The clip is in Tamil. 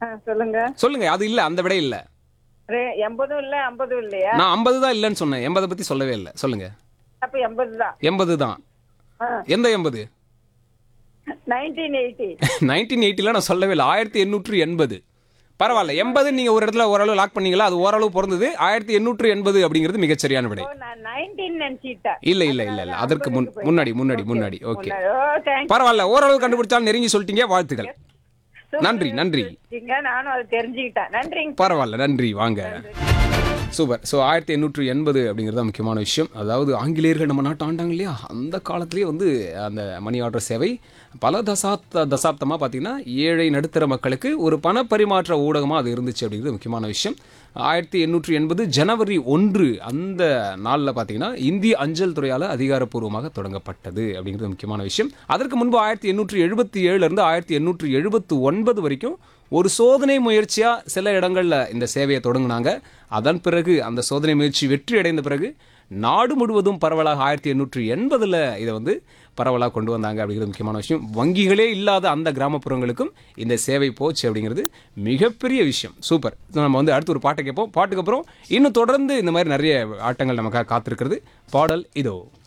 ஆ, சொல்லுங்க சொல்லுங்க அது இல்ல அந்த விட இல்ல ரே- எண்பதும் இல்ல ஐம்பதும் இல்லையா நான் ஐம்பது தான் இல்லைன்னு சொன்னேன் எண்பதை பத்தி சொல்லவே இல்லை சொல்லுங்க அப்ப எண்பது தான் எண்பது தான் எந்த எண்பது நைன்டீன் எயிட்டி நைன்டீன் எயிட்டில நான் சொல்லவே இல்லை ஆயிரத்தி எண்ணூற்று எண்பது பரவாயில்ல எண்பது நீங்க ஒரு இடத்துல ஓரளவு லாக் பண்ணீங்களா அது ஓரளவு பிறந்தது ஆயிரத்தி எண்ணூற்று எண்பது அப்படிங்கிறது மிகச்சரியான விடை நான் நைன்டீன் நினைச்சிட்டேன் இல்ல இல்ல இல்ல இல்ல அதற்கு முன் முன்னாடி முன்னாடி முன்னாடி ஓகே ஓ தேங்க்ஸ் பரவாயில்ல ஓரளவு கண்டுபிடிச்சாலும் நெருங்கி சொல்லிட்டீங்க வாழ்த்துக்கள் நன்றி நன்றி நானும் அதை தெரிஞ்சுக்கிட்டேன் நன்றிங்க பரவாயில்ல நன்றி வாங்க சூப்பர் ஸோ ஆயிரத்தி எண்ணூற்று எண்பது அப்படிங்கிறது தான் முக்கியமான விஷயம் அதாவது ஆங்கிலேயர்கள் நம்ம நாட்டை ஆண்டாங்க இல்லையா அந்த காலத்திலேயே வந்து அந்த மணி ஆர்டர் சேவை பல தசாப்த தசாப்தமாக பார்த்தீங்கன்னா ஏழை நடுத்தர மக்களுக்கு ஒரு பண பரிமாற்ற ஊடகமாக அது இருந்துச்சு அப்படிங்கிறது முக்கியமான விஷயம் ஆயிரத்தி எண்ணூற்று எண்பது ஜனவரி ஒன்று அந்த நாளில் பார்த்தீங்கன்னா இந்திய அஞ்சல் துறையால் அதிகாரப்பூர்வமாக தொடங்கப்பட்டது அப்படிங்கிறது முக்கியமான விஷயம் அதற்கு முன்பு ஆயிரத்தி எண்ணூற்று எழுபத்தி ஏழுலேருந்து ஆயிரத்தி எண்ணூற்று எழுபத்து ஒன்பது வரைக்கும் ஒரு சோதனை முயற்சியாக சில இடங்களில் இந்த சேவையை தொடங்கினாங்க அதன் பிறகு அந்த சோதனை முயற்சி வெற்றி அடைந்த பிறகு நாடு முழுவதும் பரவலாக ஆயிரத்தி எண்ணூற்று எண்பதில் இதை வந்து பரவலாக கொண்டு வந்தாங்க அப்படிங்கிறது முக்கியமான விஷயம் வங்கிகளே இல்லாத அந்த கிராமப்புறங்களுக்கும் இந்த சேவை போச்சு அப்படிங்கிறது மிகப்பெரிய விஷயம் சூப்பர் நம்ம வந்து அடுத்து ஒரு பாட்டை கேட்போம் பாட்டுக்கு அப்புறம் இன்னும் தொடர்ந்து இந்த மாதிரி நிறைய ஆட்டங்கள் நமக்காக காத்திருக்கிறது பாடல் இதோ